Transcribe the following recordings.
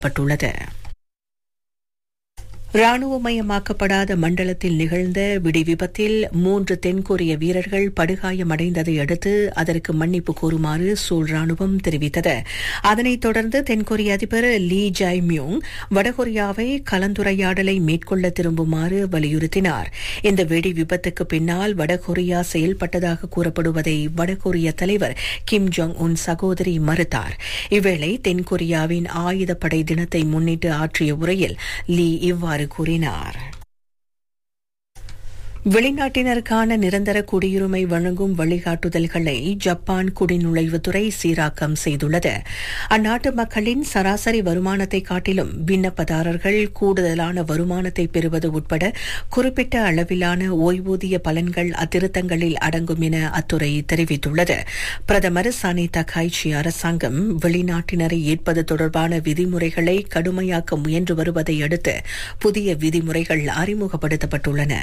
பட்டுள்ளது ராணுவமயமாக்கப்படாத மண்டலத்தில் நிகழ்ந்த வெடி விபத்தில் மூன்று தென்கொரிய வீரர்கள் படுகாயமடைந்ததை அடுத்து அதற்கு மன்னிப்பு கோருமாறு சூழ் ராணுவம் தெரிவித்தது அதனைத் தொடர்ந்து தென்கொரிய அதிபர் லீ ஜாய் மியூங் வடகொரியாவை கலந்துரையாடலை மேற்கொள்ள திரும்புமாறு வலியுறுத்தினார் இந்த வெடி விபத்துக்கு பின்னால் வடகொரியா செயல்பட்டதாக கூறப்படுவதை வடகொரிய தலைவர் கிம் ஜோங் உன் சகோதரி மறுத்தார் இவ்வேளை தென்கொரியாவின் ஆயுதப்படை தினத்தை முன்னிட்டு ஆற்றிய உரையில் லீ இவ்வாறு கூறினார் வெளிநாட்டினருக்கான நிரந்தர குடியுரிமை வழங்கும் வழிகாட்டுதல்களை ஜப்பான் குடிநுழைவுத்துறை சீராக்கம் செய்துள்ளது அந்நாட்டு மக்களின் சராசரி வருமானத்தை காட்டிலும் விண்ணப்பதாரர்கள் கூடுதலான வருமானத்தை பெறுவது உட்பட குறிப்பிட்ட அளவிலான ஓய்வூதிய பலன்கள் அத்திருத்தங்களில் அடங்கும் என அத்துறை தெரிவித்துள்ளது பிரதமர் சானி தகாய்ச்சி அரசாங்கம் வெளிநாட்டினரை ஏற்பது தொடர்பான விதிமுறைகளை கடுமையாக்க முயன்று வருவதை அடுத்து புதிய விதிமுறைகள் அறிமுகப்படுத்தப்பட்டுள்ளன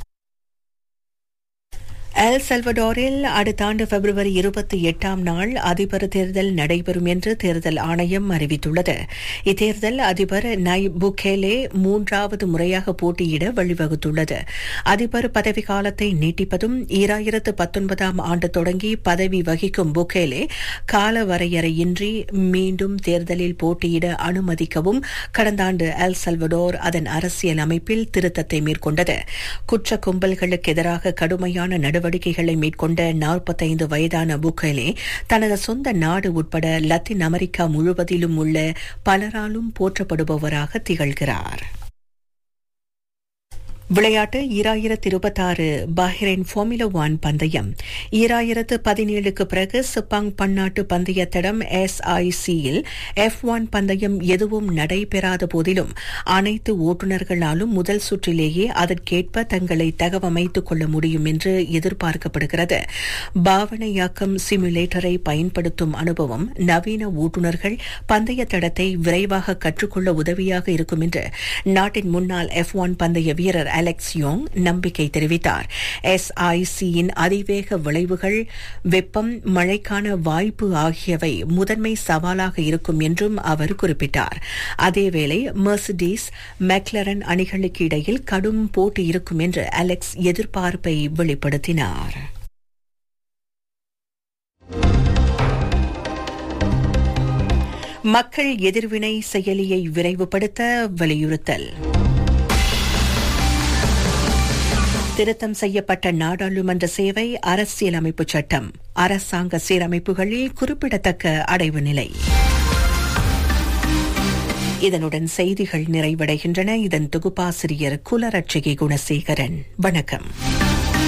எல் சல்வடோரில் அடுத்த ஆண்டு பிப்ரவரி இருபத்தி எட்டாம் நாள் அதிபர் தேர்தல் நடைபெறும் என்று தேர்தல் ஆணையம் அறிவித்துள்ளது இத்தேர்தல் அதிபர் நை புகேலே மூன்றாவது முறையாக போட்டியிட வழிவகுத்துள்ளது அதிபர் பதவிக்காலத்தை நீட்டிப்பதும் ஈராயிரத்து பத்தொன்பதாம் ஆண்டு தொடங்கி பதவி வகிக்கும் புகேலே கால வரையறையின்றி மீண்டும் தேர்தலில் போட்டியிட அனுமதிக்கவும் கடந்த ஆண்டு எல் சல்வடோர் அதன் அரசியல் அமைப்பில் திருத்தத்தை மேற்கொண்டது குற்ற கும்பல்களுக்கு எதிராக கடுமையான நடவடிக்கை நடவடிக்கைகளை மேற்கொண்ட நாற்பத்தைந்து வயதான புகேலே தனது சொந்த நாடு உட்பட லத்தீன் அமெரிக்கா முழுவதிலும் உள்ள பலராலும் போற்றப்படுபவராக திகழ்கிறார் விளையாட்டு ஈராயிரத்து இருபத்தாறு பஹ்ரைன் ஃபார்முலா ஒன் பந்தயம் ஈராயிரத்து பதினேழுக்கு பிறகு சிப்பாங் பன்னாட்டு பந்தய தடம் எஸ்ஐசியில் எஃப் ஒன் பந்தயம் எதுவும் நடைபெறாத போதிலும் அனைத்து ஓட்டுநர்களாலும் முதல் சுற்றிலேயே அதற்கேற்ப தங்களை தகவமைத்துக் கொள்ள முடியும் என்று எதிர்பார்க்கப்படுகிறது பாவனையாக்கம் சிமுலேட்டரை பயன்படுத்தும் அனுபவம் நவீன ஓட்டுநர்கள் பந்தய தடத்தை விரைவாக கற்றுக்கொள்ள உதவியாக இருக்கும் என்று நாட்டின் முன்னாள் எஃப் ஒன் பந்தய வீரர் அலெக்ஸ் யோங் நம்பிக்கை தெரிவித்தார் எஸ்ஐசியின் அதிவேக விளைவுகள் வெப்பம் மழைக்கான வாய்ப்பு ஆகியவை முதன்மை சவாலாக இருக்கும் என்றும் அவர் குறிப்பிட்டார் அதேவேளை மெர்சிடிஸ் மெக்லரன் அணிகளுக்கு இடையில் கடும் போட்டி இருக்கும் என்று அலெக்ஸ் எதிர்பார்ப்பை வெளிப்படுத்தினார் மக்கள் எதிர்வினை செயலியை விரைவுபடுத்த வலியுறுத்தல் திருத்தம் செய்யப்பட்ட நாடாளுமன்ற சேவை அரசியலமைப்பு சட்டம் அரசாங்க சீரமைப்புகளில் குறிப்பிடத்தக்க அடைவு நிலை இதனுடன் செய்திகள் நிறைவடைகின்றன இதன் தொகுப்பாசிரியர் குலரட்சகி குணசேகரன் வணக்கம்